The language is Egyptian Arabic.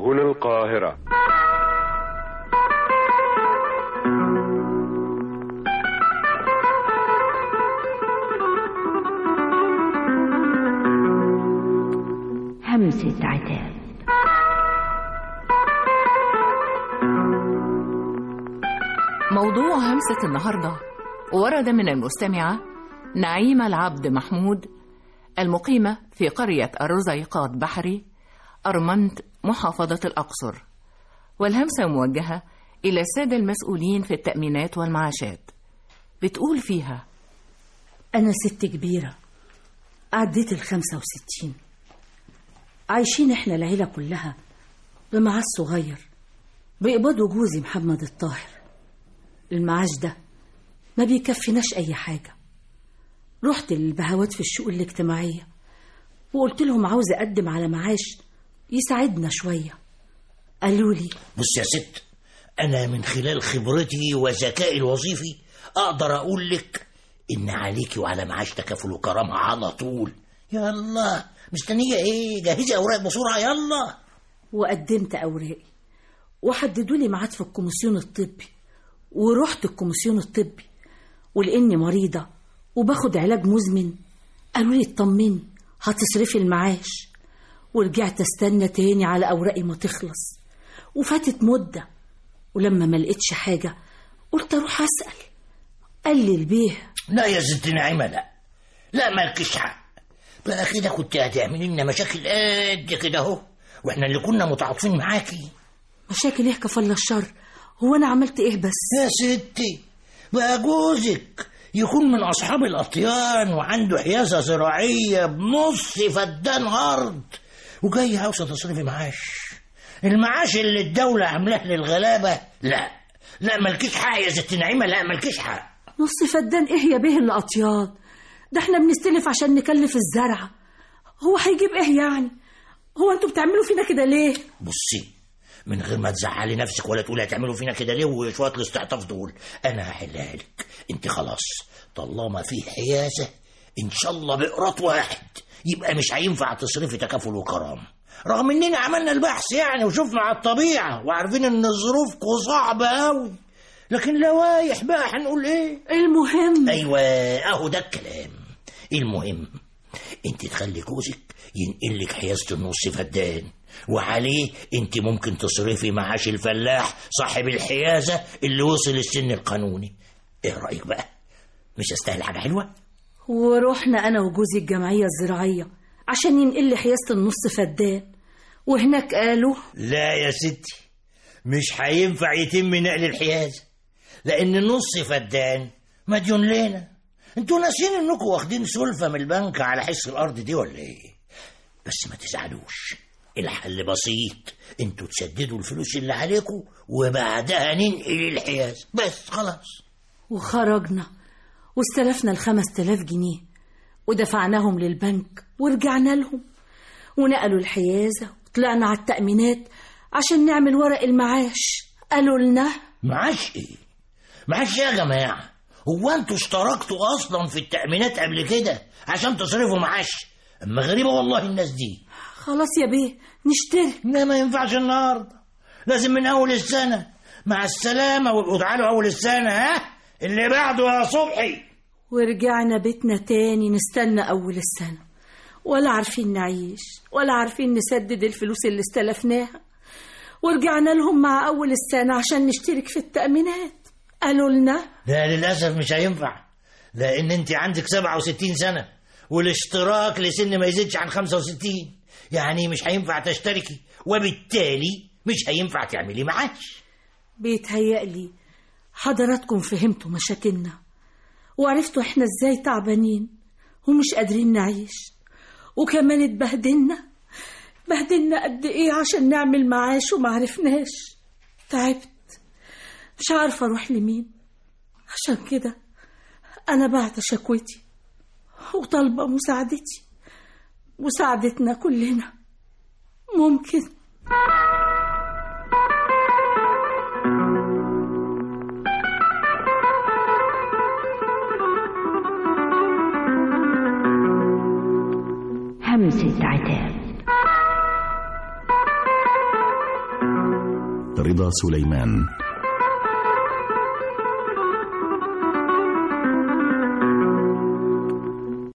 هنا القاهرة همسة عتاب موضوع همسة النهاردة ورد من المستمعة نعيمة العبد محمود المقيمة في قرية الرزيقات بحري أرمنت محافظة الأقصر والهمسة موجهة إلى السادة المسؤولين في التأمينات والمعاشات بتقول فيها أنا ست كبيرة عديت الخمسة وستين عايشين إحنا العيلة كلها بمعاش صغير بيقبضوا جوزي محمد الطاهر المعاش ده ما بيكفيناش أي حاجة رحت للبهوات في الشؤون الاجتماعية وقلت لهم عاوزة أقدم على معاش يساعدنا شوية قالوا لي بص يا ست أنا من خلال خبرتي وذكائي الوظيفي أقدر أقول لك إن عليكي وعلى معاش تكافل وكرامة على طول يلا مستنية إيه جهزي أوراق بسرعة يلا وقدمت أوراقي وحددوا لي ميعاد في الكوميسيون الطبي ورحت الكوميسيون الطبي ولاني مريضه وباخد علاج مزمن قالوا لي اطمني هتصرفي المعاش ورجعت استنى تاني على اوراقي ما تخلص وفاتت مده ولما ما لقيتش حاجه قلت اروح اسال قال لي البيه لا يا ست نعيمة لا لا مالكش حق بقى كده كنت هتعملي لنا مشاكل قد كده اهو واحنا اللي كنا متعاطفين معاكي مشاكل ايه كفل الشر هو انا عملت ايه بس يا ستي بقى جوزك يكون من أصحاب الأطيان وعنده حيازة زراعية بنص فدان أرض وجاي عاوزة تصرفي معاش المعاش اللي الدولة عاملاه للغلابة لا لا مالكيش حق يا ست نعيمة لا مالكيش حق نص فدان ايه يا بيه اللي اطيان ده احنا بنستلف عشان نكلف الزرعه هو هيجيب ايه يعني هو انتوا بتعملوا فينا كده ليه بصي من غير ما تزعلي نفسك ولا تقولي هتعملوا فينا كده ليه وشويه الاستعطاف دول انا هحلها لك انت خلاص طالما في حيازه ان شاء الله بقراط واحد يبقى مش هينفع تصرفي تكافل وكرامه رغم اننا عملنا البحث يعني وشفنا على الطبيعه وعارفين ان ظروفكم صعبه قوي لكن لوايح بقى هنقول ايه المهم ايوه اهو ده الكلام المهم انت تخلي جوزك ينقل لك حيازه النص فدان وعليه انت ممكن تصرفي معاش الفلاح صاحب الحيازه اللي وصل السن القانوني ايه رايك بقى مش استاهل حاجه حلوه ورحنا انا وجوزي الجمعيه الزراعيه عشان ينقل لي حيازه النص فدان وهناك قالوا لا يا ستي مش هينفع يتم نقل الحيازه لان النص فدان مديون لنا انتوا ناسيين انكم واخدين سلفه من البنك على حس الارض دي ولا ايه بس ما تزعلوش الحل بسيط انتوا تسددوا الفلوس اللي عليكم وبعدها ننقل الحياز بس خلاص وخرجنا واستلفنا الخمس تلاف جنيه ودفعناهم للبنك ورجعنا لهم ونقلوا الحيازة وطلعنا على التأمينات عشان نعمل ورق المعاش قالوا لنا معاش ايه معاش ايه يا جماعه هو انتوا اشتركتوا اصلا في التامينات قبل كده عشان تصرفوا معاش اما غريبه والله الناس دي خلاص يا بيه نشتري لا ما ينفعش النهارده لازم من اول السنه مع السلامه وابقوا تعالوا اول السنه ها اللي بعده يا صبحي ورجعنا بيتنا تاني نستنى أول السنة ولا عارفين نعيش ولا عارفين نسدد الفلوس اللي استلفناها ورجعنا لهم مع أول السنة عشان نشترك في التأمينات قالوا لنا لا للاسف مش هينفع لان انت عندك 67 سنه والاشتراك لسن ما يزيدش عن 65 يعني مش هينفع تشتركي وبالتالي مش هينفع تعملي معاش بيتهيألي حضراتكم فهمتوا مشاكلنا وعرفتوا احنا ازاي تعبانين ومش قادرين نعيش وكمان اتبهدلنا بهدلنا قد ايه عشان نعمل معاش ومعرفناش تعبت مش عارفة اروح لمين عشان كده انا بعت شكوتي وطالبة مساعدتي مساعدتنا كلنا ممكن همسة عتاب رضا سليمان